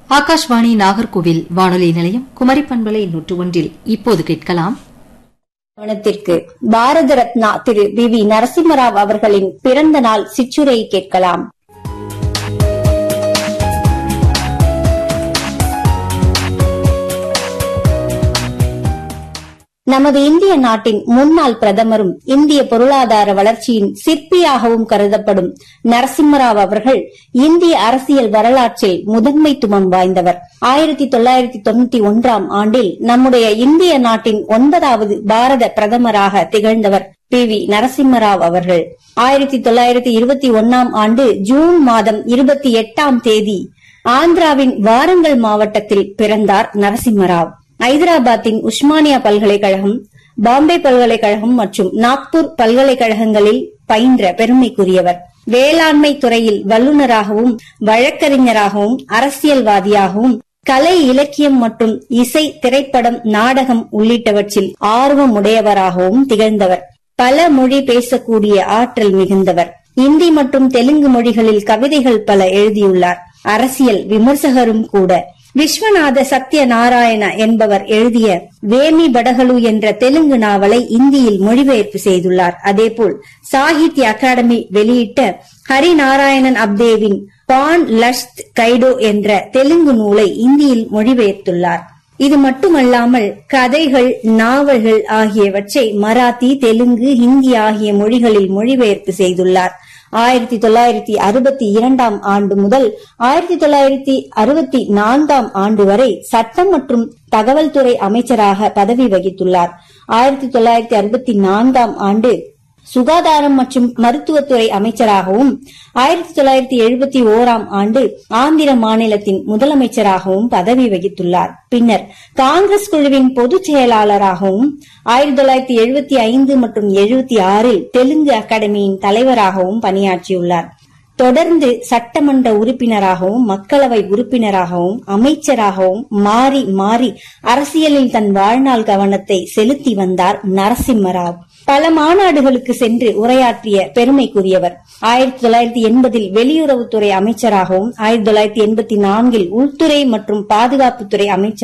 ஆகாஷ்வாணி நாகர்கோவில் வானொலி நிலையம் குமரி பண்பலை நூற்று ஒன்றில் இப்போது கேட்கலாம் கவனத்திற்கு பாரத ரத்னா திரு வி வி நரசிம்மராவ் அவர்களின் பிறந்த நாள் சிற்றுரை கேட்கலாம் நமது இந்திய நாட்டின் முன்னாள் பிரதமரும் இந்திய பொருளாதார வளர்ச்சியின் சிற்பியாகவும் கருதப்படும் நரசிம்மராவ் அவர்கள் இந்திய அரசியல் வரலாற்றில் முதன்மைத்துவம் வாய்ந்தவர் ஆயிரத்தி தொள்ளாயிரத்தி தொண்ணூத்தி ஒன்றாம் ஆண்டில் நம்முடைய இந்திய நாட்டின் ஒன்பதாவது பாரத பிரதமராக திகழ்ந்தவர் பி வி நரசிம்மராவ் அவர்கள் ஆயிரத்தி தொள்ளாயிரத்தி இருபத்தி ஒன்னாம் ஆண்டு ஜூன் மாதம் இருபத்தி எட்டாம் தேதி ஆந்திராவின் வாரங்கல் மாவட்டத்தில் பிறந்தார் நரசிம்மராவ் ஐதராபாத்தின் உஸ்மானியா பல்கலைக்கழகம் பாம்பே பல்கலைக்கழகம் மற்றும் நாக்பூர் பல்கலைக்கழகங்களில் பயின்ற பெருமைக்குரியவர் வேளாண்மை துறையில் வல்லுநராகவும் வழக்கறிஞராகவும் அரசியல்வாதியாகவும் கலை இலக்கியம் மற்றும் இசை திரைப்படம் நாடகம் உள்ளிட்டவற்றில் ஆர்வம் உடையவராகவும் திகழ்ந்தவர் பல மொழி பேசக்கூடிய ஆற்றல் மிகுந்தவர் இந்தி மற்றும் தெலுங்கு மொழிகளில் கவிதைகள் பல எழுதியுள்ளார் அரசியல் விமர்சகரும் கூட விஸ்வநாத சத்யநாராயண என்பவர் எழுதிய வேமி படகலு என்ற தெலுங்கு நாவலை இந்தியில் மொழிபெயர்ப்பு செய்துள்ளார் அதேபோல் சாகித்ய அகாடமி வெளியிட்ட ஹரிநாராயணன் அப்தேவின் பான் லஷ்த் கைடோ என்ற தெலுங்கு நூலை இந்தியில் மொழிபெயர்த்துள்ளார் இது மட்டுமல்லாமல் கதைகள் நாவல்கள் ஆகியவற்றை மராத்தி தெலுங்கு ஹிந்தி ஆகிய மொழிகளில் மொழிபெயர்ப்பு செய்துள்ளார் ஆயிரத்தி தொள்ளாயிரத்தி அறுபத்தி இரண்டாம் ஆண்டு முதல் ஆயிரத்தி தொள்ளாயிரத்தி அறுபத்தி நான்காம் ஆண்டு வரை சட்டம் மற்றும் தகவல் துறை அமைச்சராக பதவி வகித்துள்ளார் ஆயிரத்தி தொள்ளாயிரத்தி அறுபத்தி நான்காம் ஆண்டு சுகாதாரம் மற்றும் மருத்துவத்துறை அமைச்சராகவும் ஆயிரத்தி தொள்ளாயிரத்தி எழுபத்தி ஓராம் ஆண்டு ஆந்திர மாநிலத்தின் முதலமைச்சராகவும் பதவி வகித்துள்ளார் பின்னர் காங்கிரஸ் குழுவின் பொதுச் செயலாளராகவும் ஆயிரத்தி தொள்ளாயிரத்தி எழுபத்தி ஐந்து மற்றும் எழுபத்தி ஆறில் தெலுங்கு அகாடமியின் தலைவராகவும் பணியாற்றியுள்ளார் தொடர்ந்து சட்டமன்ற உறுப்பினராகவும் மக்களவை உறுப்பினராகவும் அமைச்சராகவும் மாறி மாறி அரசியலில் தன் வாழ்நாள் கவனத்தை செலுத்தி வந்தார் நரசிம்மராவ் பல மாநாடுகளுக்கு சென்று உரையாற்றிய பெருமைக்குரியவர் ஆயிரத்தி தொள்ளாயிரத்தி எண்பதில் வெளியுறவுத்துறை அமைச்சராகவும் ஆயிரத்தி தொள்ளாயிரத்தி எண்பத்தி நான்கில் உள்துறை மற்றும் பாதுகாப்புத்துறை அமைச்சர்